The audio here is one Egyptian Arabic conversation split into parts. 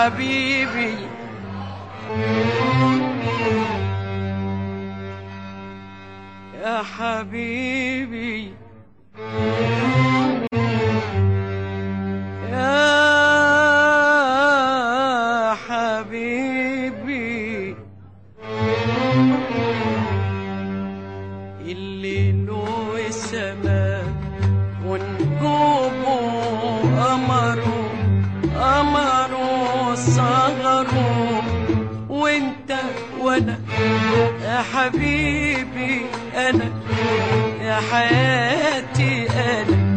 حبيبي يا حبيبي يا حبيبي الليل والسماء ونجومه قمره قمره صغره وانت وانا يا حبيبي انا يا حياتي انا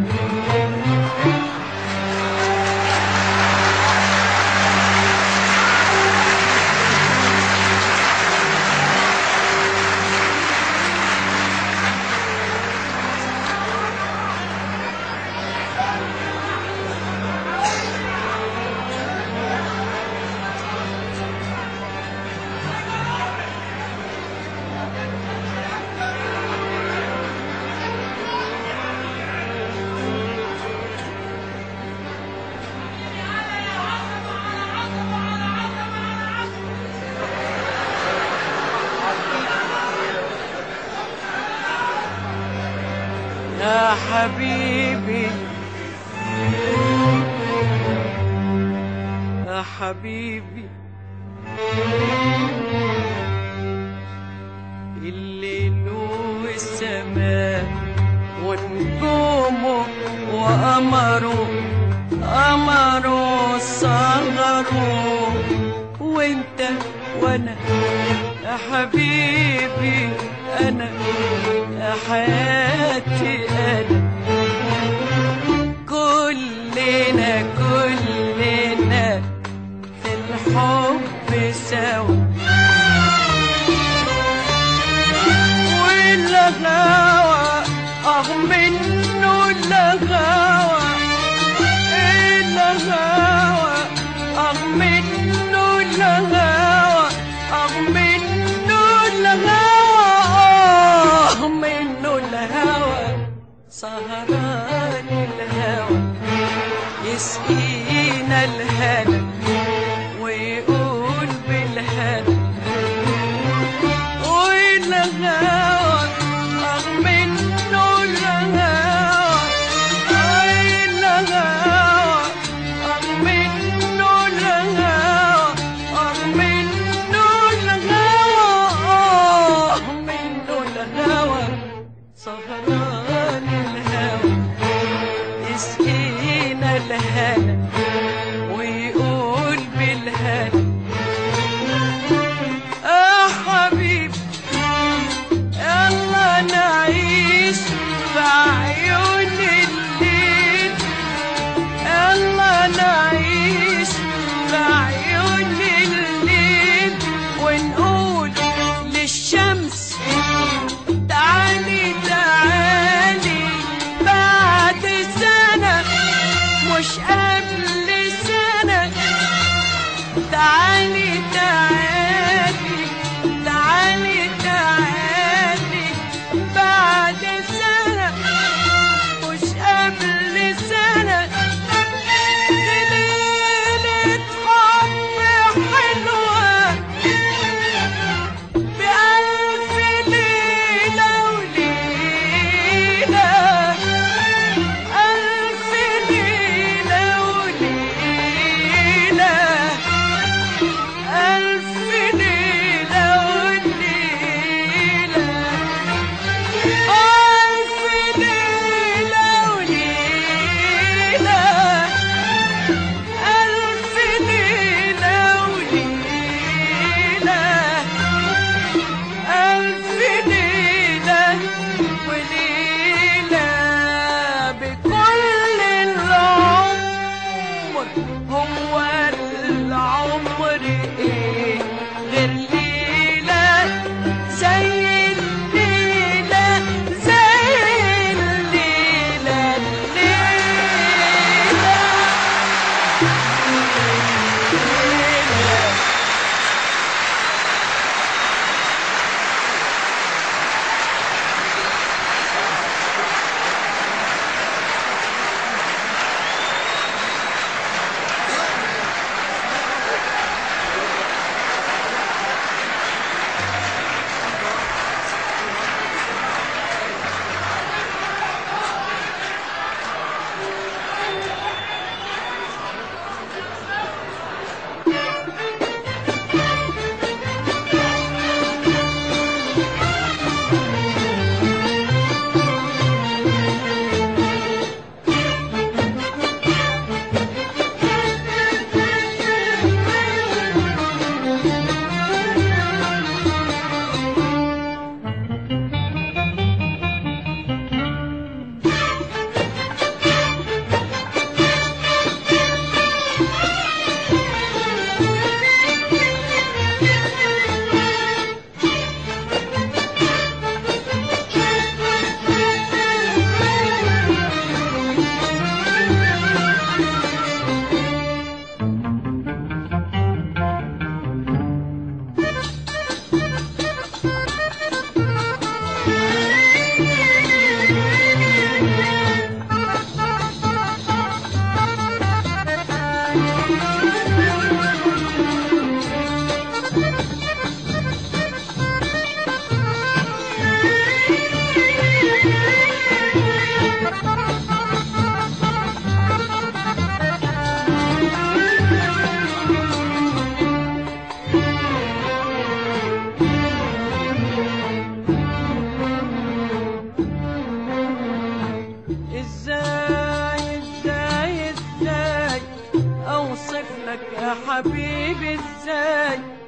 يا حبيبي يا حبيبي الليل والسماء ونجومه وقمره قمره صغره وانت وانا يا حبيبي انا يا حياتي انا كلنا كلنا في الحب سوا والغاوى اه منه الغاوى الغاوى اه منه الغاوى اه منه الغاوى اه منه الهوى سهران الهوى يسقينا الهنا ويقول بالهنا والهوى اه منه الهوى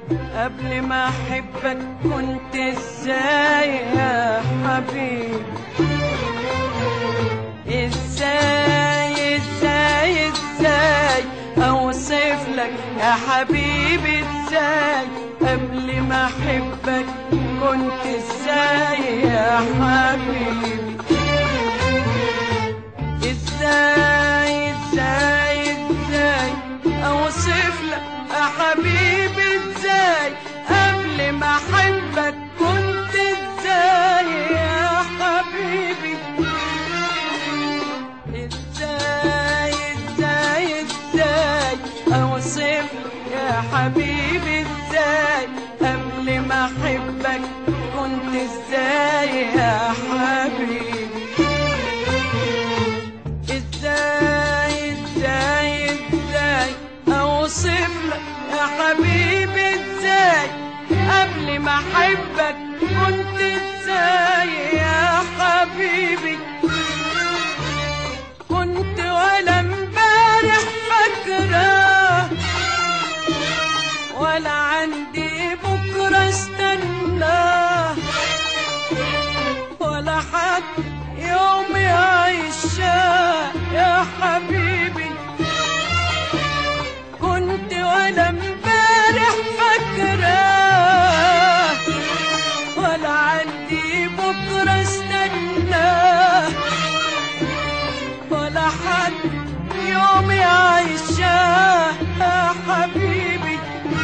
قبل ما احبك كنت ازاي يا حبيبي ازاي ازاي ازاي اوصف لك يا حبيبي ازاي قبل ما احبك كنت ازاي يا حبيبي ازاي ازاي ازاي اوصف لك يا حبيبي ازاي قبل ما احبك كنت ازاي يا حبيبي ازاي ازاي ازاي اوصف يا حبيبي ازاي قبل ما احبك كنت ازاي يا حبيبي ازاي ازاي ازاي اوصف لك يا حبيبي ازاي قبل ما احبك كنت ازاي يا حبيبي كنت ولا امبارح فاكرة ولا عندي بكرة استنى ولا حد يوم يعيشها يا حبيبي كنت ولا امبارح فاكرة ولا عندي بكرة استنى ولا حد يوم يعيشها يا حبيبي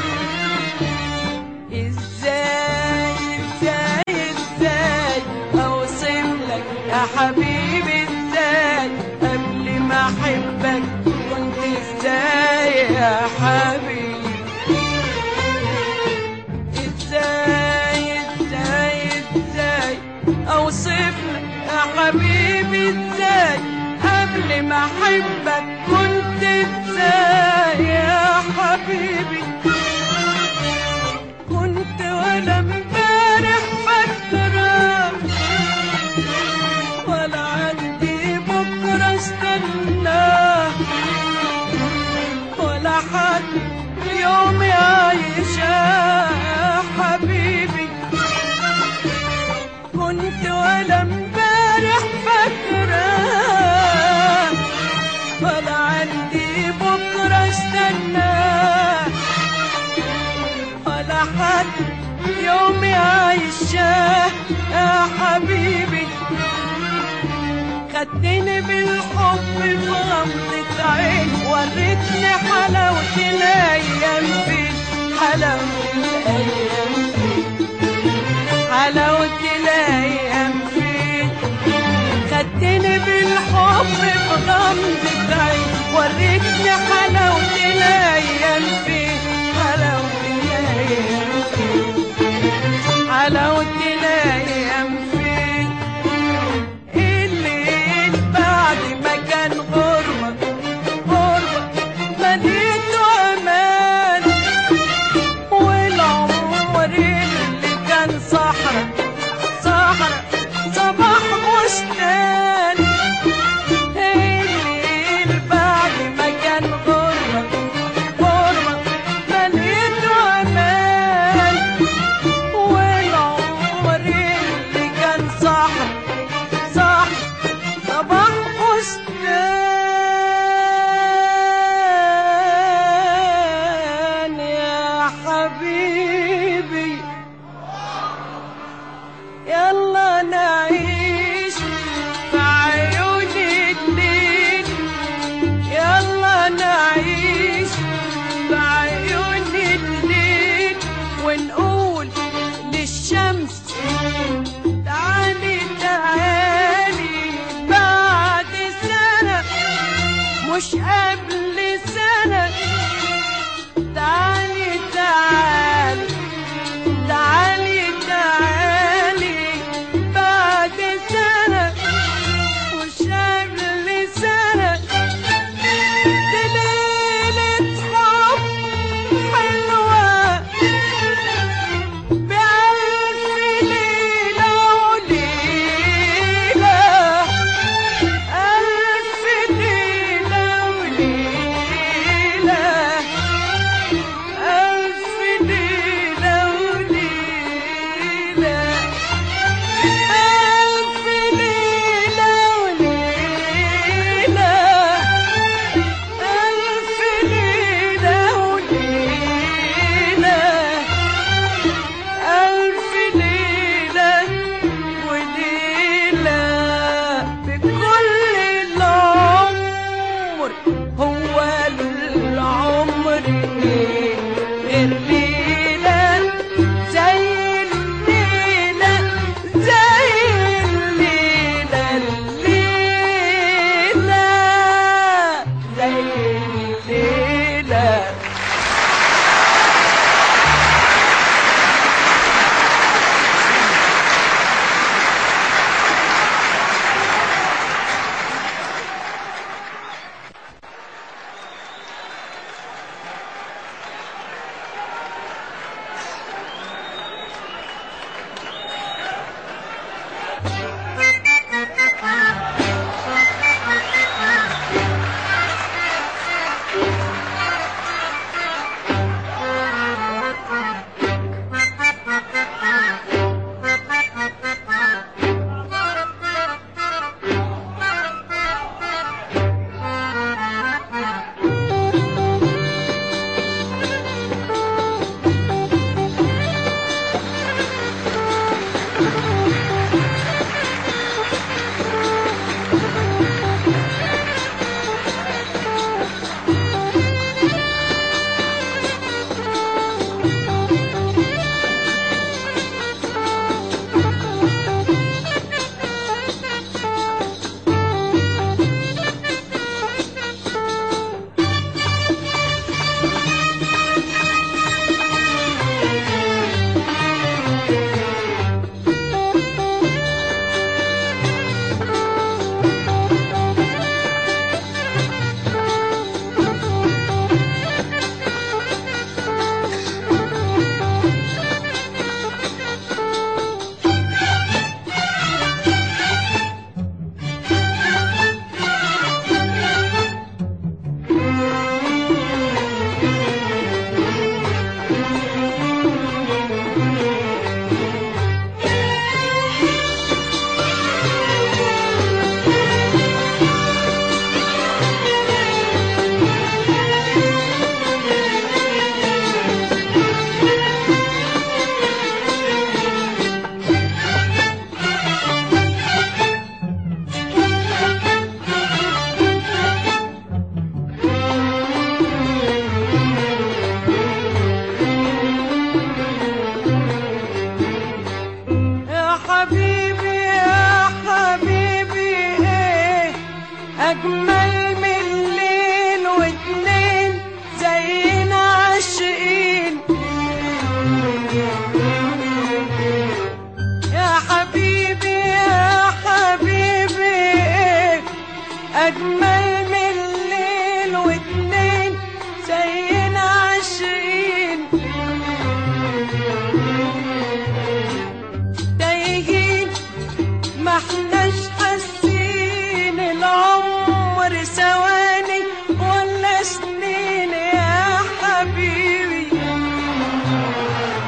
ازاي ازاي ازاي اوصف لك يا حبيبي ازاي قبل ما احبك كنت ازاي يا حبيبي ازاي ازاي ازاي اوصف لك يا حبيبي ازاي قبل ما احبك كنت ازاي يا حبيبي كنت ولا امبارح فاكرة ولا عندي بكرة استنى ولا حد يوم يعيشها يا حبيبي كنت ولا امبارح فاكرة ولا عندي بكرة استنى ولا حد يوم يعيشها يا حبيبي خدتني بالحب في غمضة عين وريتني حلاوة الأيام فين حلاوة الأيام فين حلاوة الأيام فين خدتني بالحب في غمضة عين وريتني حلاوة الأيام فين حلاوة الأيام فين حلاوة الأيام فين الليل بعد ما كان غربة غربة مليته أمان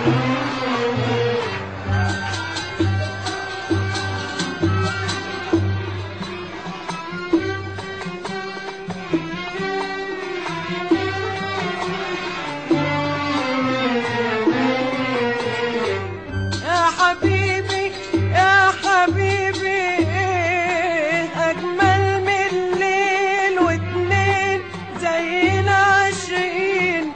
يا حبيبي يا حبيبي أجمل من ليل واتنين زي العاشقين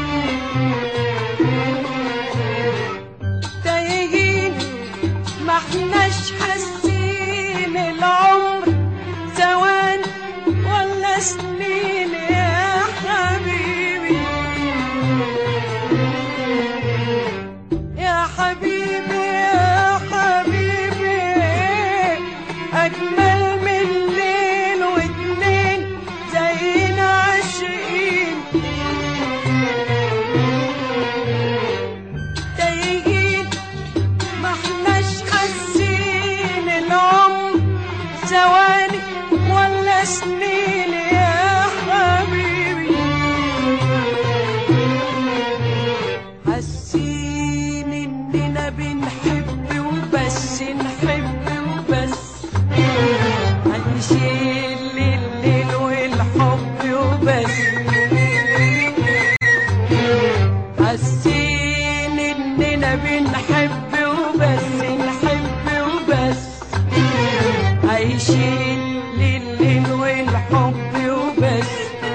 تايهين ما احناش حاسين العمر ثواني ولا سنين يا حبيبي يا حبيبي يا حبيبي أجمل من ليل واتنين زينا عاشقين تايهين ما احناش حاسين العمر ثواني ولا سنين يا حبيبي حاسين اننا بنحب وبس نحب وبس هنشيل الليل والحب وبس حاسين اننا بنحب وبس نحب وبس عايشين لليل والحب وبس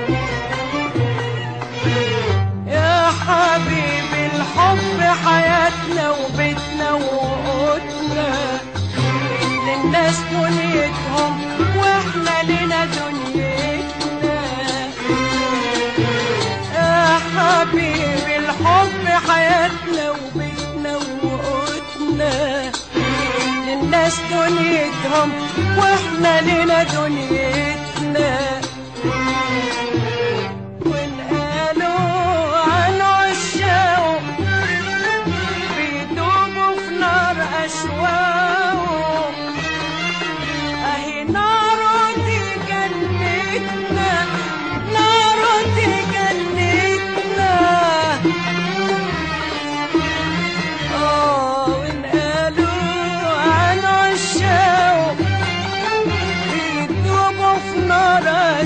يا حبيبي الحب حياتنا وبيتنا وقوتنا للناس دنيتهم واحنا لنا دنيتنا يا حبيبي الحب حياتنا وبيتنا وقوتنا للناس دنيتهم واحنا لنا دنيتنا ونقالوا عن عشاق بيدوبوا في نار أشواق أهي نار دي جنتنا نار دي جنتنا آه ونقالوا عن عشاق بيدوبوا في نار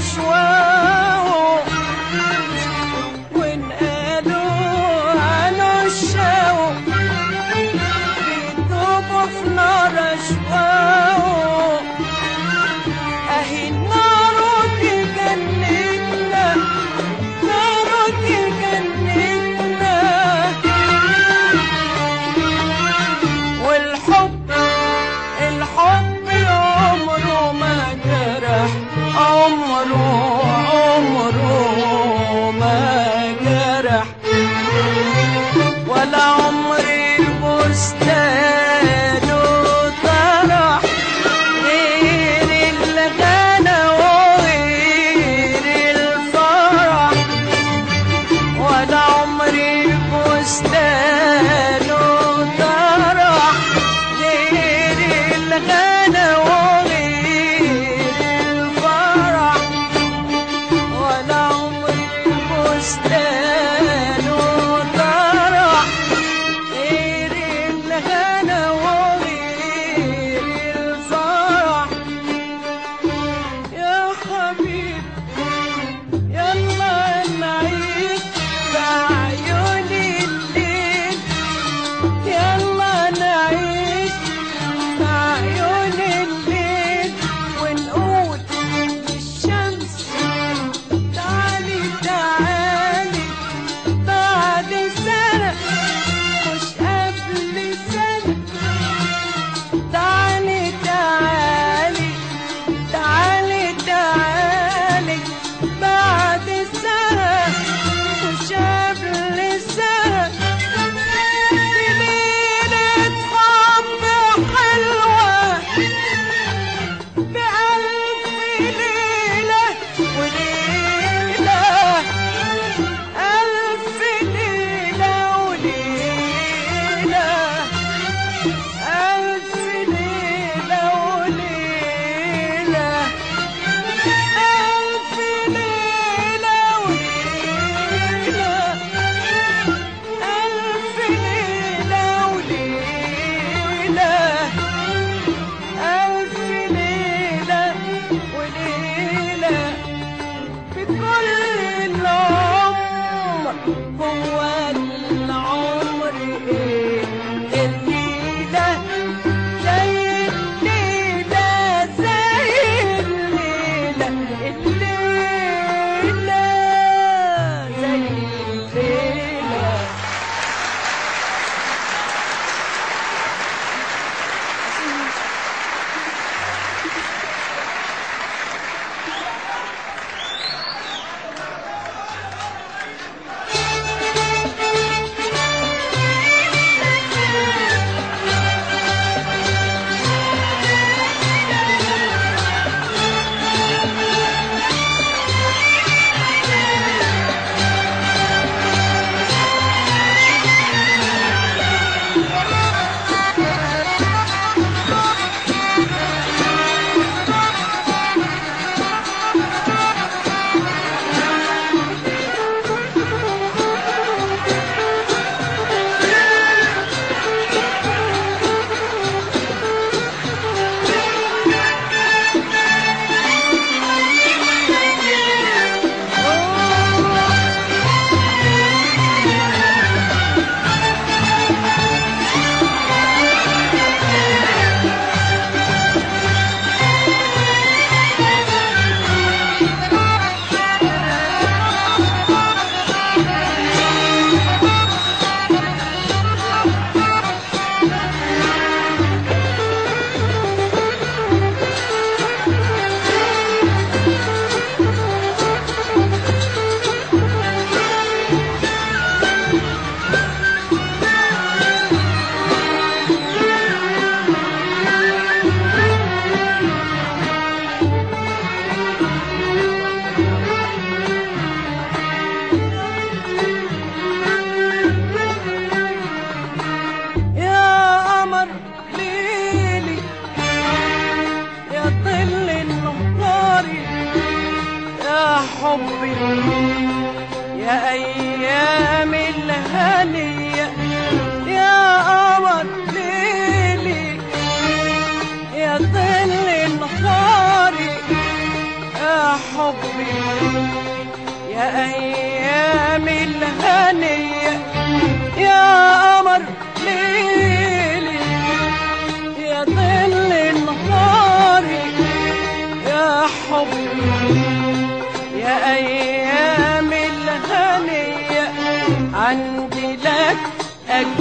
أشواق ونقالوا عن عشاق بيدوبوا في نار أشواق أهي النار دي جنتنا نار دي جنتنا والحب الحب عمره ما جرح عمره عمره ما جرح ولا عمري البستان طرح غير الغنى وغير الفرح ولا عمري البستان طرح غير الغنى وغير الفرح ولا عمري البستان طرح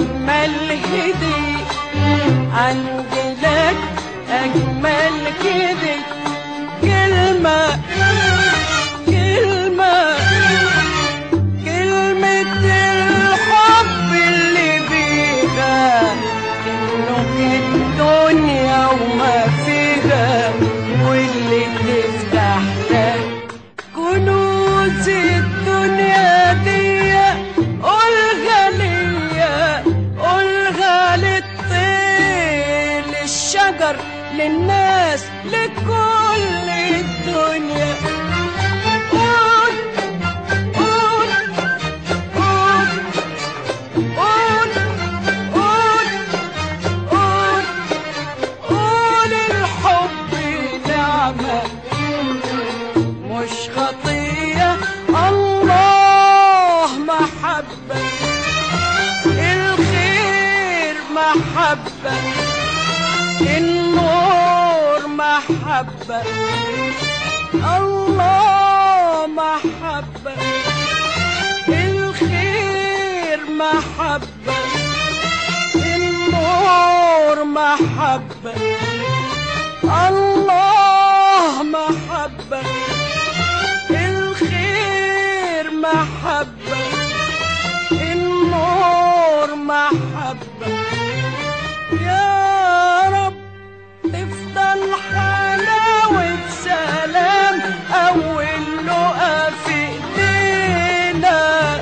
أجمل هدي عندي لك أجمل كده كلمة كلمة كلمة الحب اللي بيها تملك الدنيا وما فيها واللي تفتح لك كنوز الدنيا دي قولها ليا قولها للطير للشجر للناس لكل الدنيا قول قول قول قول قول قول قول الحب نعمة مش خطية الله محبة الخير محبة النور محبة الله محبة الخير محبة النور محبة الله محبة الخير محبة النور محبة يا رب تفضل حلاوة سلام أول لقا في إيدينا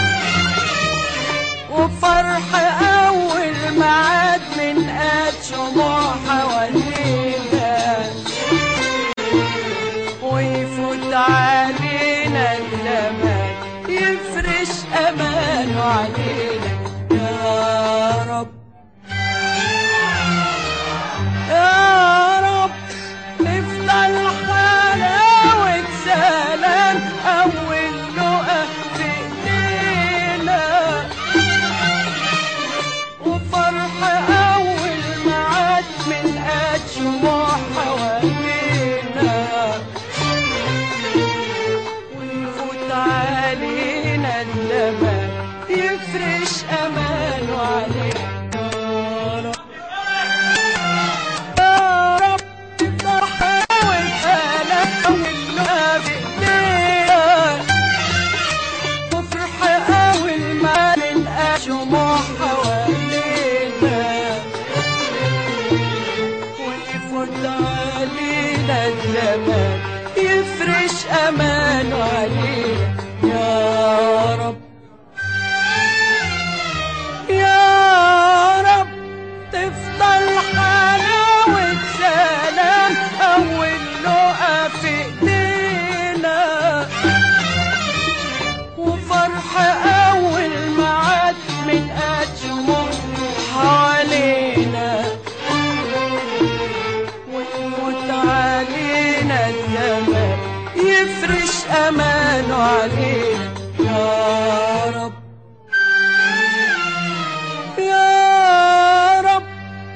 وفرح أول معاد من قد شموع حوالينا ويفوت علينا الأمان يفرش أمانه علينا يا رب يا رب تفضل حلاوة سلام أول لقا في إيدينا وفرح أول معاد من قد شموع حوالينا ويفوت علينا الأمان يفرش أمانه علينا يا رب يا رب تفضل حلاوة سلام أول لقا في إيدينا وفرح أول ما نلقى شموع حوالينا ويفوت علينا الزمان يفرش أمانه علينا يا رب يا رب تفضل حلاوة سلام أول لقا في إيدينا وفرح أول معاد من أجمل حوالينا ويموت علينا الزمان يفرش أمانه علينا يا رب يا رب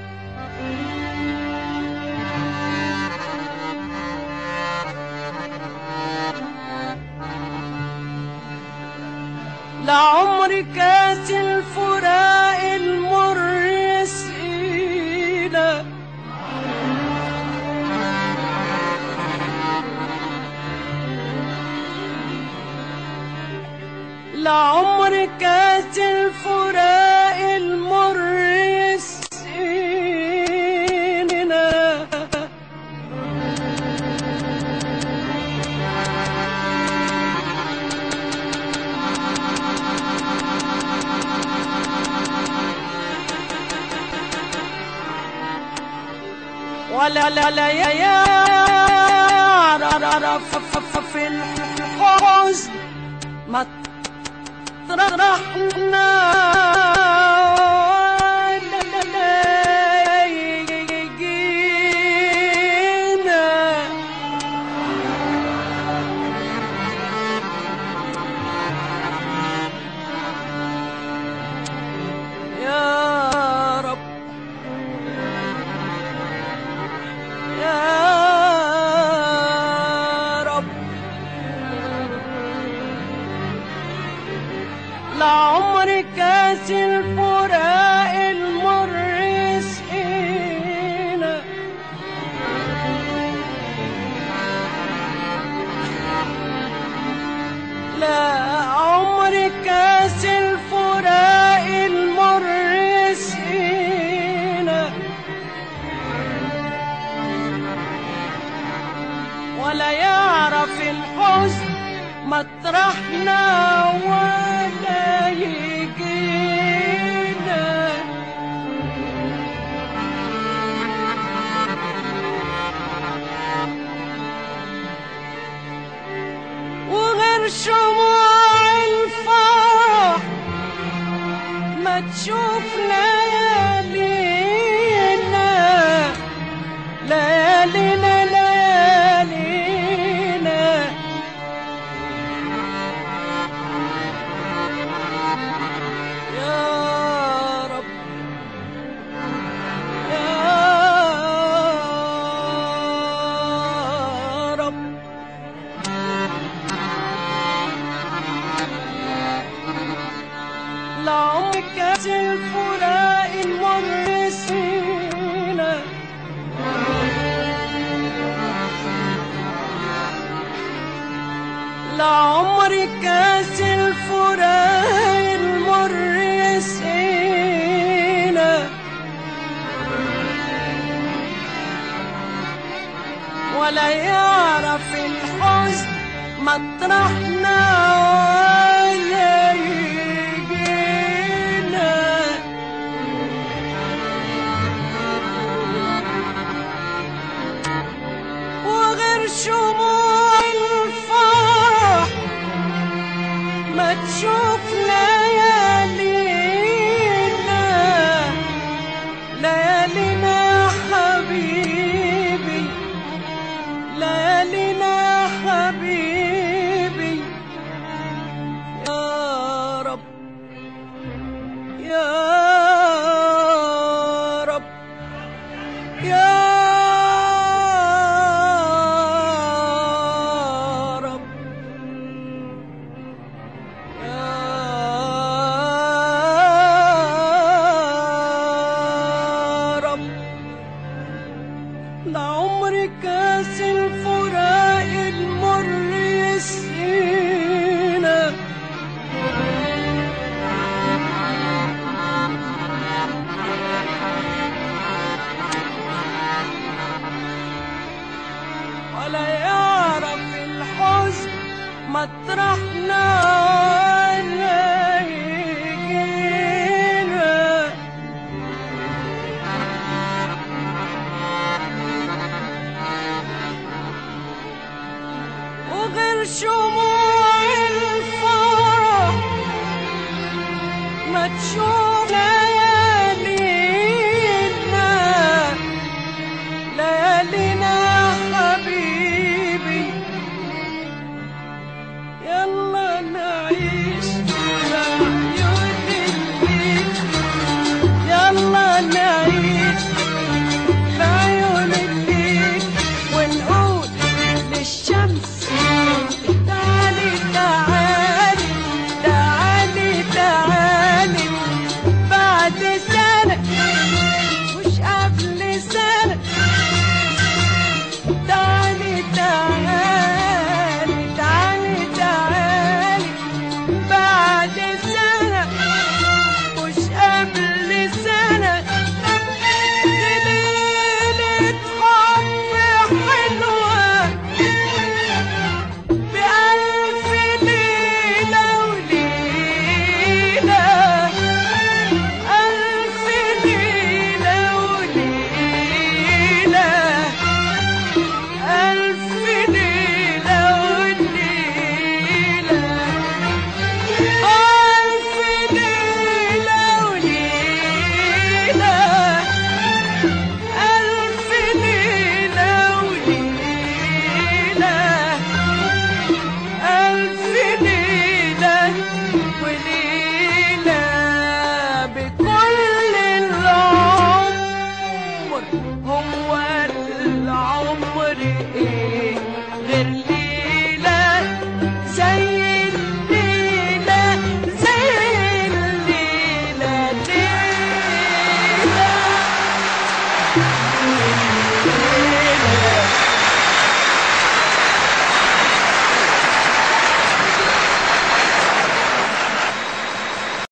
لعمر كاس الفراق المر يسقينا لعمر كاس الفراق المر يسقينا ولا لا لا يا يا را را را ف ف ف في الحزن ما طرحنا لا لا لا يجينا يا رب يا رب لعمر كاس مطرحنا ولا يجينا وغير شموع الفرح ما تشوف ليالينا ليالينا ليالينا يا رب يا رب لعمرك الفراق المرسينا لعمرك كاس الفراق المرسينا ولا يعرف الحزن مطرحنا